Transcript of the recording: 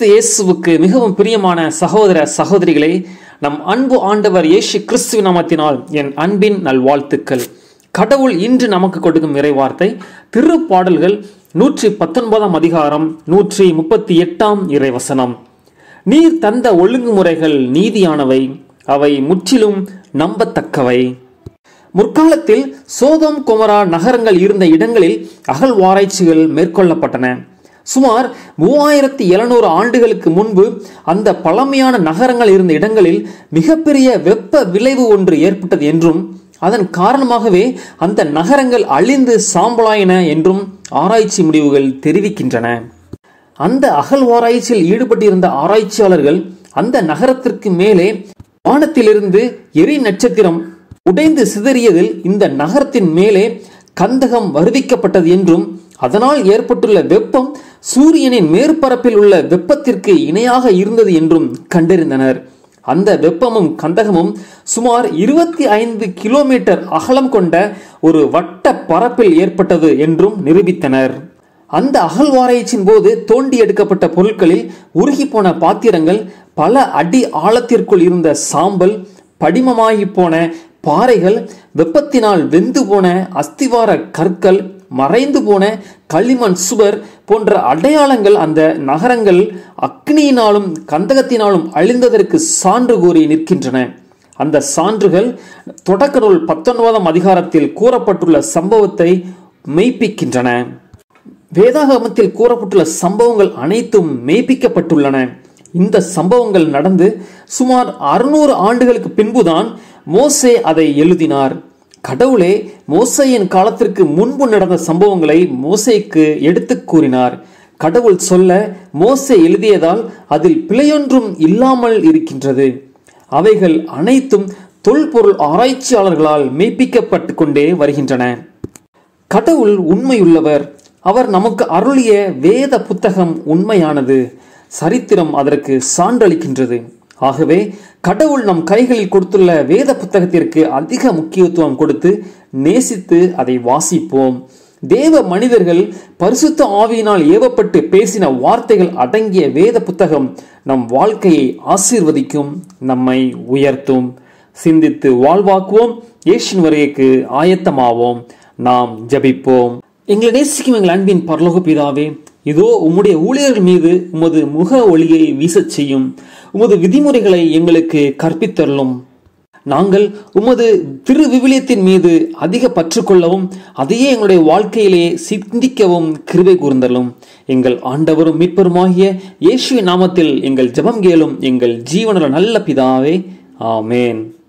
கிறிஸ்து இயேசுவுக்கு மிகவும் பிரியமான சகோதர சகோதரிகளே நம் அன்பு ஆண்டவர் இயேசு கிறிஸ்துவ நாமத்தினால் என் அன்பின் நல்வாழ்த்துக்கள் கடவுள் இன்று நமக்கு கொடுக்கும் இறைவார்த்தை திருப்பாடல்கள் நூற்றி பத்தொன்பதாம் அதிகாரம் நூற்றி முப்பத்தி எட்டாம் இறைவசனம் நீர் தந்த ஒழுங்குமுறைகள் நீதியானவை அவை முற்றிலும் நம்பத்தக்கவை முற்காலத்தில் சோதம் குமரா நகரங்கள் இருந்த இடங்களில் அகழ்வாராய்ச்சிகள் மேற்கொள்ளப்பட்டன சுமார் மூவாயிரத்தி எழுநூறு ஆண்டுகளுக்கு முன்பு அந்த பழமையான நகரங்கள் இருந்த இடங்களில் மிகப்பெரிய வெப்ப விளைவு ஒன்று ஏற்பட்டது என்றும் அதன் காரணமாகவே அந்த நகரங்கள் அழிந்து சாம்பலாயின என்றும் ஆராய்ச்சி முடிவுகள் தெரிவிக்கின்றன அந்த அகழ்வாராய்ச்சியில் ஈடுபட்டிருந்த ஆராய்ச்சியாளர்கள் அந்த நகரத்திற்கு மேலே வானத்திலிருந்து எரி நட்சத்திரம் உடைந்து சிதறியதில் இந்த நகரத்தின் மேலே கந்தகம் வருவிக்கப்பட்டது என்றும் அதனால் ஏற்பட்டுள்ள வெப்பம் சூரியனின் மேற்பரப்பில் உள்ள வெப்பத்திற்கு இணையாக இருந்தது என்றும் கண்டறிந்தனர் அந்த வெப்பமும் கந்தகமும் சுமார் இருபத்தி ஐந்து கிலோமீட்டர் அகலம் கொண்ட ஒரு வட்ட பரப்பில் ஏற்பட்டது என்றும் நிரூபித்தனர் அந்த அகழ்வாராய்ச்சியின் போது தோண்டி எடுக்கப்பட்ட பொருட்களில் உருகி போன பாத்திரங்கள் பல அடி ஆழத்திற்குள் இருந்த சாம்பல் படிமமாகி போன பாறைகள் வெப்பத்தினால் வெந்து போன அஸ்திவார கற்கள் மறைந்து போன களிமண் சுவர் போன்ற அடையாளங்கள் அந்த நகரங்கள் அக்னியினாலும் கந்தகத்தினாலும் அழிந்ததற்கு சான்று கூறி நிற்கின்றன அந்த சான்றுகள் தொடக்க நூல் பத்தொன்பதாம் அதிகாரத்தில் கூறப்பட்டுள்ள சம்பவத்தை மெய்ப்பிக்கின்றன வேதாகமத்தில் கூறப்பட்டுள்ள சம்பவங்கள் அனைத்தும் மெய்ப்பிக்கப்பட்டுள்ளன இந்த சம்பவங்கள் நடந்து சுமார் அறுநூறு ஆண்டுகளுக்கு பின்புதான் மோசே அதை எழுதினார் கடவுளே மோசையின் காலத்திற்கு முன்பு நடந்த சம்பவங்களை மோசைக்கு எடுத்து கூறினார் கடவுள் சொல்ல மோசே எழுதியதால் அதில் பிழையொன்றும் இல்லாமல் இருக்கின்றது அவைகள் அனைத்தும் தொல்பொருள் ஆராய்ச்சியாளர்களால் மெய்ப்பிக்கப்பட்டு கொண்டே வருகின்றன கடவுள் உண்மையுள்ளவர் அவர் நமக்கு அருளிய வேத புத்தகம் உண்மையானது சரித்திரம் அதற்கு சான்றளிக்கின்றது ஆகவே கடவுள் நம் கைகளில் கொடுத்துள்ள வேத புத்தகத்திற்கு அதிக முக்கியத்துவம் கொடுத்து நேசித்து அதை வாசிப்போம் தேவ மனிதர்கள் பரிசுத்த ஆவியினால் ஏவப்பட்டு பேசின வார்த்தைகள் அடங்கிய வேத புத்தகம் நம் வாழ்க்கையை ஆசீர்வதிக்கும் நம்மை உயர்த்தும் சிந்தித்து வாழ்வாக்குவோம் இயேசின் வருகைக்கு ஆயத்தமாவோம் நாம் ஜபிப்போம் எங்களை நேசிக்கும் எங்கள் அன்பின் பரலோக பிதாவே இதோ உம்முடைய ஊழியர்கள் மீது உமது முக ஒளியை வீசச் செய்யும் உமது விதிமுறைகளை எங்களுக்கு கற்பித்தருளும் நாங்கள் உமது திரு விவிலியத்தின் மீது அதிக பற்று கொள்ளவும் அதையே எங்களுடைய வாழ்க்கையிலே சிந்திக்கவும் கிருபை கூர்ந்தலும் எங்கள் ஆண்டவரும் மீட்பருமாகிய இயேசுவின் நாமத்தில் எங்கள் ஜெபம் கேளும் எங்கள் ஜீவனல நல்ல பிதாவே ஆமேன்